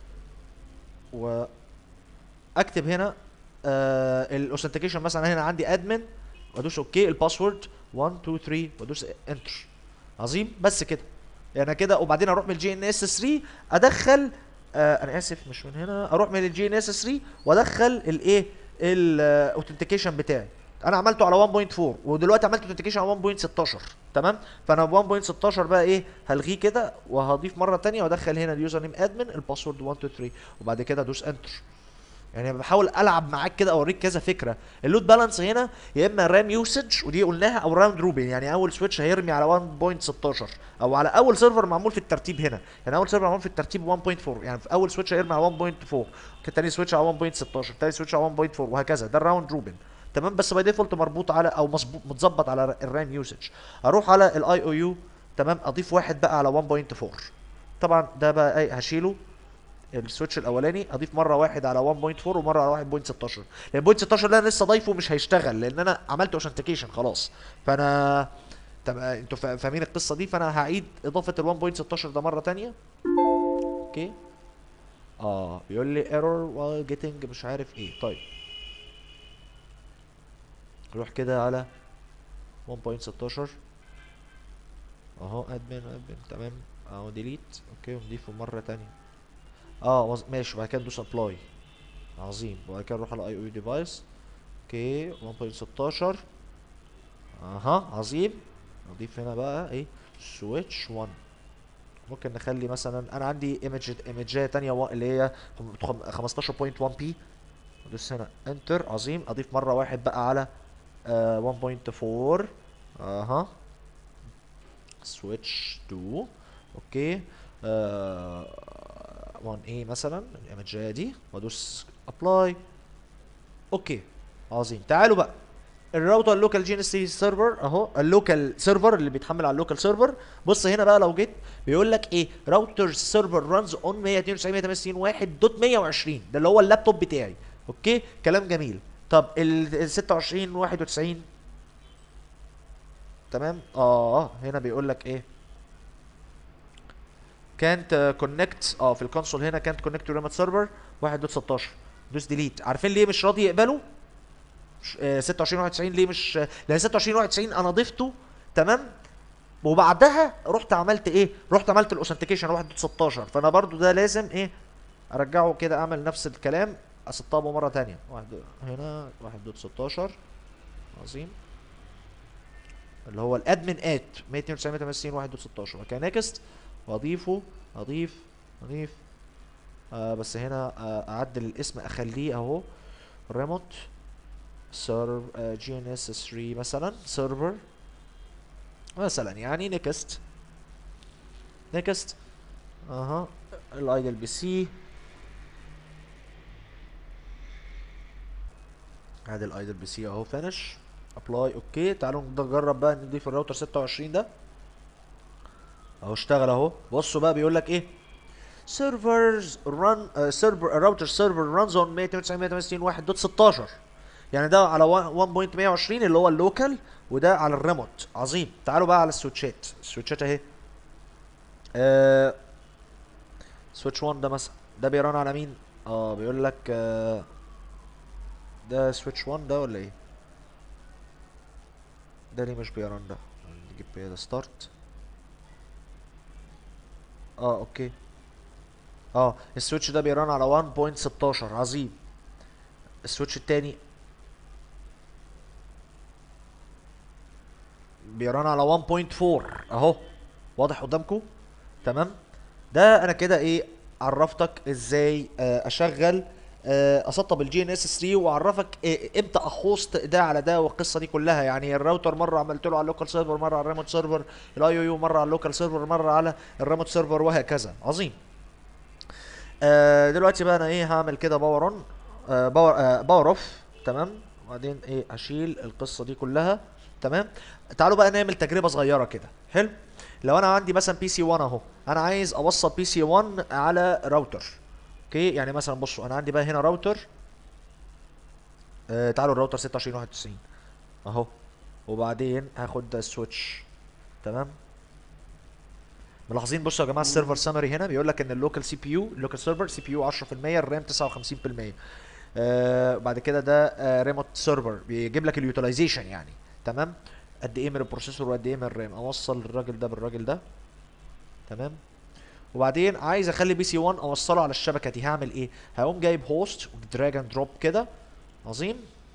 واكتب هنا الاوثنتيكيشن مثلا هنا عندي ادمن وادوس اوكي الباسورد 1 2 3 وادوس انتر عظيم بس كده يعني كده وبعدين اروح من الجي ان اس 3 ادخل آه انا اسف مش من هنا اروح من الجي ان اس 3 وادخل الايه الاوثنتيكيشن بتاعي انا عملته على 1.4 ودلوقتي عملت اوثنتيكيشن على 1.16 تمام فانا 1.16 بقى ايه هلغيه كده وهضيف مره تانية وادخل هنا اليوزر نيم ادمن الباسورد 1 2 3 وبعد كده ادوس انتر يعني بحاول العب معاك كده اوريك كذا فكره اللود بالانس هنا يا اما رام يوسج ودي قلناها او راوند روبن يعني اول سويتش هيرمي على 1.16 او على اول سيرفر معمول في الترتيب هنا يعني اول سيرفر معمول في الترتيب 1.4 يعني في اول سويتش هيرمي على 1.4 كان تاني سويتش على 1.16 تاني سويتش على 1.4 وهكذا ده الراوند روبن تمام بس باي ديفولت مربوط على او مظبوط متظبط على الرام يوسج اروح على الاي او يو تمام اضيف واحد بقى على 1.4 طبعا ده بقى ايه هشيله السويتش الاولاني اضيف مره واحد على 1.4 ومره على 1.16 لان 1.16 اللي انا لسه ضايفه مش هيشتغل لان انا عملت اوثنتيكيشن خلاص فانا طب انتوا فا- فاهمين القصه دي فانا هعيد اضافه ال 1.16 ده مره تانية اوكي اه بيقول لي ايرور while getting مش عارف ايه طيب نروح كده على 1.16 اهو ادمن ادمن تمام اهو ديليت اوكي ونضيفه مره تانية اه وز- ماشي وبعد كده ندوس ابلاي عظيم وبعد كده نروح على اي او يو ديفايس اوكي 1.16 اها عظيم نضيف هنا بقى ايه سويتش 1 ممكن نخلي مثلا انا عندي ايمج ايمجايه تانية و- اللي هي خم- 15.1 بي ادوس هنا انتر عظيم اضيف مره واحد بقى على آه 1.4 اها سويتش 2 اوكي آه 1 a مثلا الايمجايه دي وادوس ابلاي اوكي عظيم تعالوا بقى الراوتر اللوكال جي ان اس سي سيرفر اهو اللوكال سيرفر اللي بيتحمل على اللوكال سيرفر بص هنا بقى لو جيت بيقول لك ايه راوتر سيرفر رانز اون 192 دوت 120 ده اللي هو اللابتوب بتاعي اوكي كلام جميل طب ال 26 91 تمام اه هنا بيقول لك ايه كانت كونكت اه في الكونسول هنا كانت كونكت تو ريموت سيرفر 1.16 دوس ديليت عارفين ليه مش راضي يقبله ش- آه، 26 91 ليه مش لان 26 91 انا ضفته تمام وبعدها رحت عملت ايه رحت عملت الاوثنتيكيشن 1.16 فانا برضو ده لازم ايه ارجعه كده اعمل نفس الكلام اسطبه مره تانية واحد هنا 1.16 عظيم اللي هو الادمن ات 192 1.16 وكان نيكست واضيفه اضيف اضيف آه بس هنا آه اعدل الاسم اخليه اهو ريموت سيرف جي ان اس 3 مثلا سيرفر مثلا يعني نيكست نيكست اها الايدل بي سي ادي الايدل بي سي اهو فينش ابلاي اوكي تعالوا نجرب بقى نضيف الراوتر 26 ده اهو اشتغل اهو بصوا بقى بيقول لك ايه سيرفرز ران سيرفر راوتر سيرفر رانز اون 192 1.16 يعني ده على 1.120 اللي هو اللوكال وده على الريموت عظيم تعالوا بقى على السويتشات السويتشات اهي آه سويتش 1 ده مثلا ده بيران على مين اه بيقول لك آه ده سويتش 1 ده ولا ايه ده ليه مش بيران ده نجيب كده ستارت اه اوكي اه السويتش ده بيران على 1.16 عظيم السويتش التاني بيران على 1.4 اهو واضح قدامكم تمام ده انا كده ايه عرفتك ازاي آه، اشغل آه، اسطب الجي ان اس 3 واعرفك إيه امتى اخوست ده على ده والقصه دي كلها يعني الراوتر مره عملت له على اللوكال سيرفر مره على الريموت سيرفر الاي او يو مره على اللوكال سيرفر مره على الريموت سيرفر وهكذا عظيم آه دلوقتي بقى انا ايه هعمل كده باور اون آه باور آه باور اوف تمام وبعدين ايه هشيل القصه دي كلها تمام تعالوا بقى نعمل تجربه صغيره كده حلو لو انا عندي مثلا بي سي 1 اهو انا عايز اوصل بي سي 1 على راوتر اوكي يعني مثلا بصوا انا عندي بقى هنا راوتر آه تعالوا الراوتر 26 91 اهو وبعدين هاخد ده السويتش تمام ملاحظين بصوا يا جماعه السيرفر سامري هنا بيقول لك ان اللوكال سي بي يو اللوكال سيرفر سي بي يو 10% الرام 59% آه بعد كده ده آه ريموت سيرفر بيجيب لك اليوتيلايزيشن يعني تمام قد ايه من البروسيسور وقد ايه من الرام اوصل الراجل ده بالراجل ده تمام وبعدين عايز اخلي بي سي 1 اوصله على الشبكه دي هعمل ايه هقوم جايب هوست دراج اند دروب كده عظيم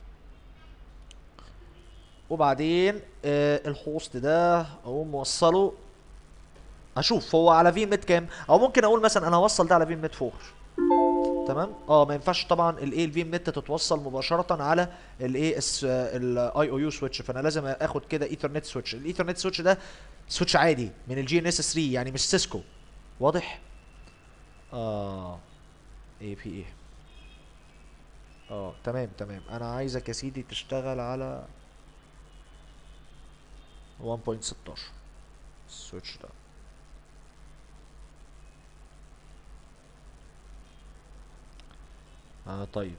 وبعدين آه الهوست ده اقوم موصله اشوف هو على في ميد كام او ممكن اقول مثلا انا هوصل ده على في ميد 4 تمام اه ما ينفعش طبعا الايه الفي ميد تتوصل مباشره على الايه الاي او يو سويتش فانا لازم اخد كده ايثرنت سويتش الايثرنت سويتش ده سويتش عادي من الجي ان اس 3 يعني مش سيسكو واضح اه اي بي ايه اه تمام تمام انا عايزك يا سيدي تشتغل على 1.16 السويتش ده اه طيب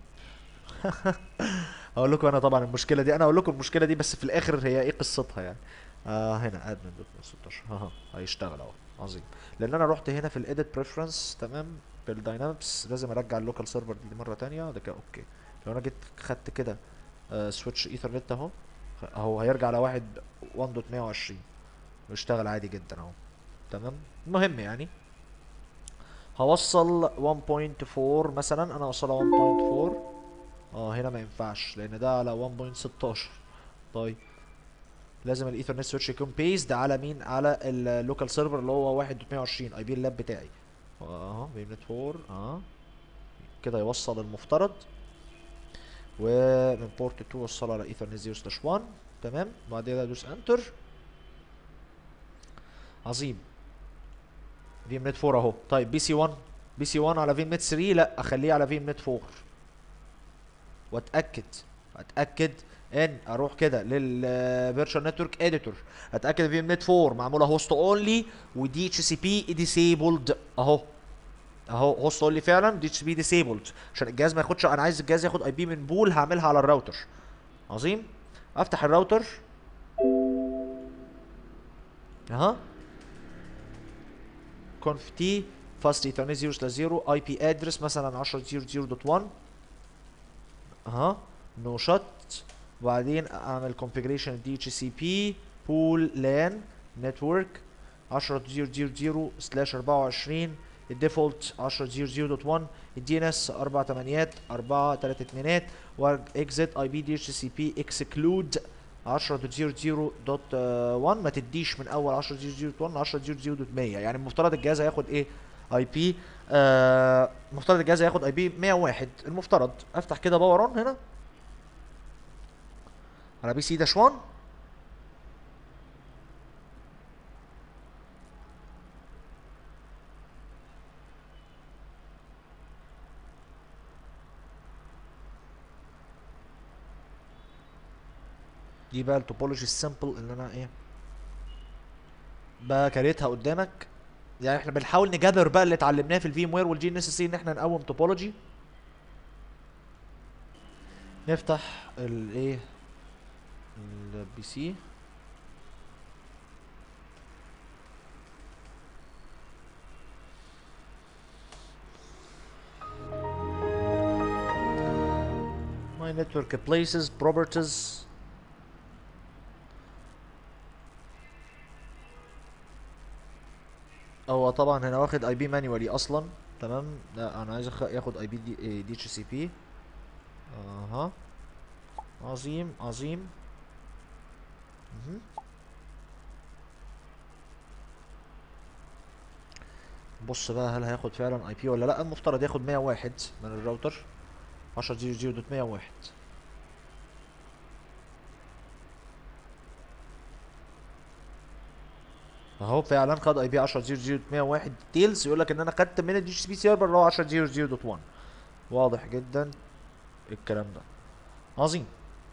اقول لكم انا طبعا المشكله دي انا اقول لكم المشكله دي بس في الاخر هي ايه قصتها يعني اه هنا ادمن دوت 16 ها هيشتغل اهو عظيم لان انا رحت هنا في الايديت بريفرنس تمام بالداينامكس لازم ارجع اللوكال سيرفر دي مره تانية ده كده اوكي لو انا جيت خدت كده آه سويتش ايثرنت اهو اهو هيرجع على واحد 1.120 ويشتغل عادي جدا اهو تمام المهم يعني هوصل 1.4 مثلا انا هوصلها 1.4 اه هنا ما ينفعش لان ده على 1.16 طيب لازم الايثرنت سويتش يكون بيزد على مين على اللوكال سيرفر اللي هو 122 اي بي اللاب بتاعي اهو في نت 4 اه كده يوصل المفترض ومن بورت 2 وصله على ايثرنت 0 سلاش 1 تمام بعدين ادوس انتر عظيم في نت 4 اهو طيب بي سي 1 بي سي 1 على في نت 3 لا اخليه على في نت 4 واتاكد اتاكد ان اروح كده للفيرتشوال نتورك اديتور اتاكد في نت 4 معموله هوست اونلي ودي اتش سي بي ديسيبلد اهو اهو هوست اونلي فعلا دي اتش بي ديسيبلد عشان الجهاز ما ياخدش انا عايز الجهاز ياخد اي بي من بول هعملها على الراوتر عظيم افتح الراوتر اها conf t fast ethernet 0 slash 0 اي بي ادرس مثلا 10.0.0.1 اها نو شوت وبعدين اعمل configuration دي اتش سي بي بول لان نتورك 10.0.0 سلاش 24 الديفولت 10.0.0.1 الدي ان اس 4 8 4 3 2 واكزيت اي بي دي اتش سي بي اكسكلود 10.0.0.1 ما تديش من اول 10.0.0.1 ل 10.0.0.100 يعني المفترض الجهاز هياخد ايه اي بي آه المفترض الجهاز هياخد اي بي 101 المفترض افتح كده باور اون هنا على بي سي داش 1 دي بقى التوبولوجي السمبل اللي انا ايه بقى كريتها قدامك يعني احنا بنحاول نجذر بقى اللي اتعلمناه في الفيم وير والجي ان اس سي ان احنا نقوم توبولوجي نفتح الايه البي سي my network places properties هو طبعا هنا واخد اي بي مانيوالي اصلا تمام لا انا عايز أخ- ياخد اي بي دي دي اتش سي بي اها عظيم عظيم مهم. بص بقى هل هياخد فعلا اي بي ولا لا المفترض ياخد 101 من الراوتر 10.0.0.101 اهو فعلا خد اي بي 10.0.0.101 ديتيلز يقول لك ان انا خدت من الدي اتش بي سيرفر اللي هو 10.0.0.1 واضح جدا الكلام ده عظيم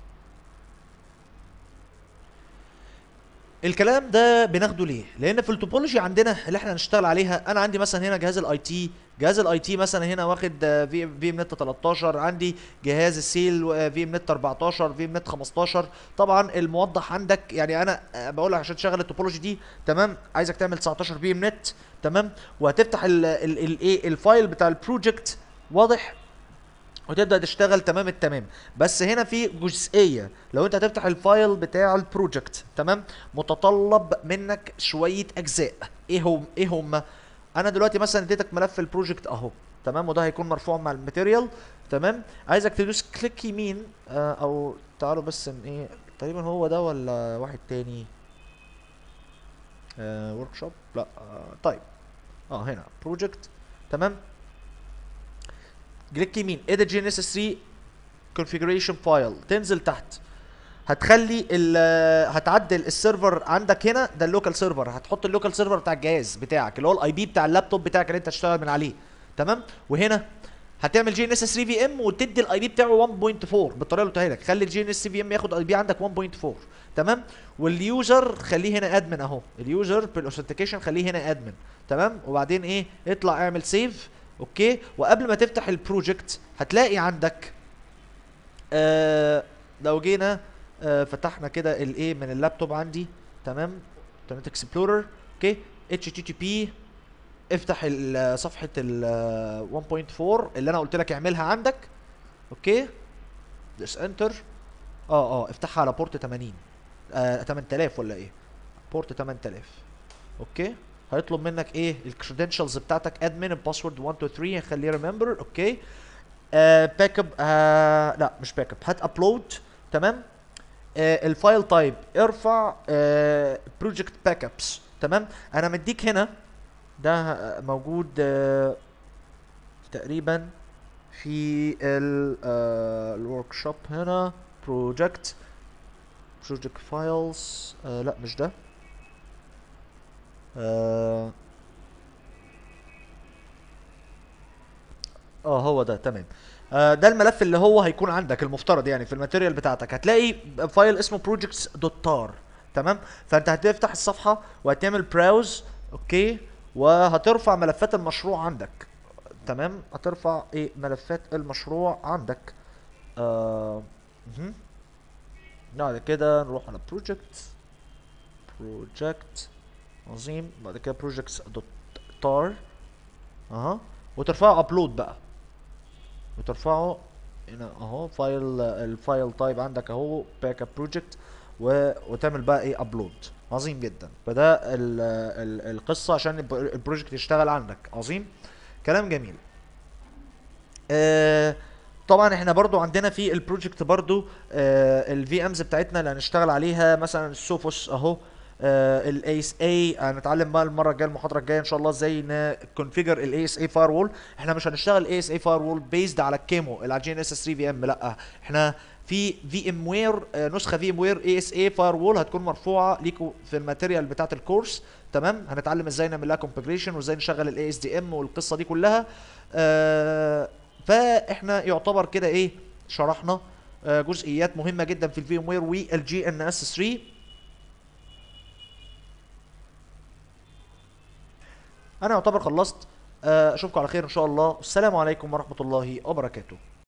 الكلام ده بناخده ليه؟ لان في التوبولوجي عندنا اللي احنا هنشتغل عليها انا عندي مثلا هنا جهاز الاي تي جهاز الاي تي مثلا هنا واخد في في ام نت 13 عندي جهاز السيل في ام نت 14 في ام نت 15 طبعا الموضح عندك يعني انا آه، بقول لك عشان تشغل التوبولوجي دي تمام عايزك تعمل 19 في ام نت تمام وهتفتح الايه الفايل بتاع البروجكت واضح وتبدا تشتغل تمام التمام بس هنا في جزئيه لو انت هتفتح الفايل بتاع البروجكت تمام متطلب منك شويه اجزاء ايه هم ايه هم انا دلوقتي مثلا اديتك ملف البروجكت اهو تمام وده هيكون مرفوع مع الماتيريال تمام عايزك تدوس كليك يمين آه او تعالوا بس ان ايه تقريبا هو ده ولا واحد تاني آه ورك شوب لا آه طيب اه هنا بروجكت تمام كليك يمين edit جي 3 configuration file تنزل تحت هتخلي ال هتعدل السيرفر عندك هنا ده اللوكال سيرفر هتحط اللوكال سيرفر بتاع الجهاز بتاعك اللي هو الاي بي بتاع اللابتوب بتاعك اللي انت هتشتغل من عليه تمام وهنا هتعمل جي ان اس 3 في ام وتدي الاي بي بتاعه 1.4 بالطريقه اللي قلتها لك خلي الجي ان اس في ام ياخد اي بي عندك 1.4 تمام واليوزر خليه هنا ادمن اهو اليوزر بالاوثنتيكيشن خليه هنا ادمن تمام وبعدين ايه اطلع اعمل سيف اوكي وقبل ما تفتح البروجكت هتلاقي عندك آه لو جينا آه فتحنا كده الايه من اللابتوب عندي تمام انترنت اكسبلورر اوكي اتش تي تي بي افتح ال- صفحه ال 1.4 اللي انا قلت لك اعملها عندك اوكي دوس انتر اه اه افتحها على بورت 80 آه 8000 ولا ايه بورت 8000 اوكي هيطلب منك ايه الكريدنشالز بتاعتك ادمن الباسورد 1 2 3 نخليه ريمبر اوكي آه باك اب آه لا مش باك اب هات ابلود تمام آه الفايل تايب ارفع بروجكت باك ابس تمام انا مديك هنا ده آه، موجود آه تقريبا في الورك شوب هنا بروجكت بروجكت فايلز لا مش ده اه آه، هو ده تمام آه ده الملف اللي هو هيكون عندك المفترض يعني في الماتيريال بتاعتك هتلاقي فايل اسمه projects.tar تمام فانت هتفتح الصفحه وهتعمل براوز اوكي وهترفع ملفات المشروع عندك تمام هترفع ايه ملفات المشروع عندك آه مهم. بعد كده نروح على project project عظيم بعد كده projects.tar اها وترفعه ابلود بقى وترفعه هنا اهو فايل الفايل تايب عندك اهو باك اب بروجكت وتعمل بقى ايه ابلود عظيم جدا فده ال ال القصه عشان الب- البروجكت يشتغل عندك عظيم كلام جميل آه طبعا احنا برضو عندنا في البروجكت برضو آه الفي امز بتاعتنا اللي هنشتغل عليها مثلا السوفوس اهو الاي اس اي هنتعلم بقى المره الجايه المحاضره الجايه ان شاء الله ازاي نكونفيجر الاي اس اي فاير وول احنا مش هنشتغل اي اس اي فاير وول بيزد على الكيمو اللي على جي ان اس اس 3 في ام لا احنا في في ام وير نسخه في ام وير اي اس اي فاير وول هتكون مرفوعه ليكوا في الماتيريال بتاعت الكورس تمام هنتعلم ازاي نعمل لها كونفيجريشن وازاي نشغل الاي اس دي ام والقصه دي كلها آه فاحنا يعتبر كده ايه شرحنا آه جزئيات مهمه جدا في الفي ام وير والجي ان اس 3 انا يعتبر خلصت آه، اشوفكم على خير ان شاء الله والسلام عليكم ورحمه الله وبركاته